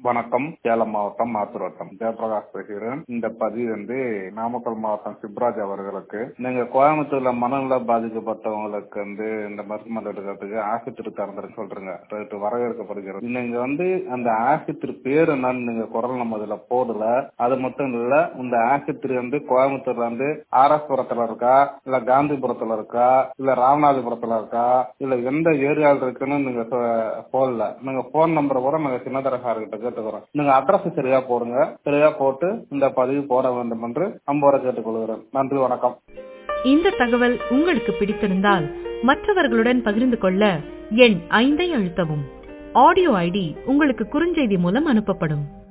வணக்கம் சேலம் மாவட்டம் மாத்தூர் வட்டம் ஜெயபிரகாஷ் பேசுகிறேன் இந்த பதிவு வந்து நாமக்கல் மாவட்டம் சிப்ராஜ் அவர்களுக்கு நீங்க கோயம்புத்தூர்ல மனநல பாதிக்கப்பட்டவங்களுக்கு வந்து இந்த மருத்துவமனை எடுக்கிறதுக்கு ஆஸ்பத்திரி திறந்துருக்கு சொல்றீங்க ரைட்டு வரவேற்கப்படுகிறது நீங்க வந்து அந்த ஆஸ்பத்திரி பேர் என்னன்னு நீங்க குரல் நம்ம இதுல போடல அது மட்டும் இல்ல இந்த ஆஸ்பத்திரி வந்து கோயம்புத்தூர்ல வந்து ஆர்எஸ்புரத்துல இருக்கா இல்ல காந்திபுரத்துல இருக்கா இல்ல ராமநாதபுரத்துல இருக்கா இல்ல எந்த ஏரியாவில் இருக்குன்னு நீங்க சொ- போடல நீங்க போன் நம்பர் கூட நாங்க சின்னதர சார் கிட்ட கேட்டுக்கிறோம் நீங்க அட்ரஸ் சரியா போடுங்க சரியா போட்டு இந்த பதிவு போட வேண்டும் என்று அம்போட கேட்டுக்கொள்கிறேன் நன்றி வணக்கம் இந்த தகவல் உங்களுக்கு பிடித்திருந்தால் மற்றவர்களுடன் பகிர்ந்து கொள்ள எண் ஐந்தை அழுத்தவும் ஆடியோ ஐடி உங்களுக்கு குறுஞ்செய்தி மூலம் அனுப்பப்படும்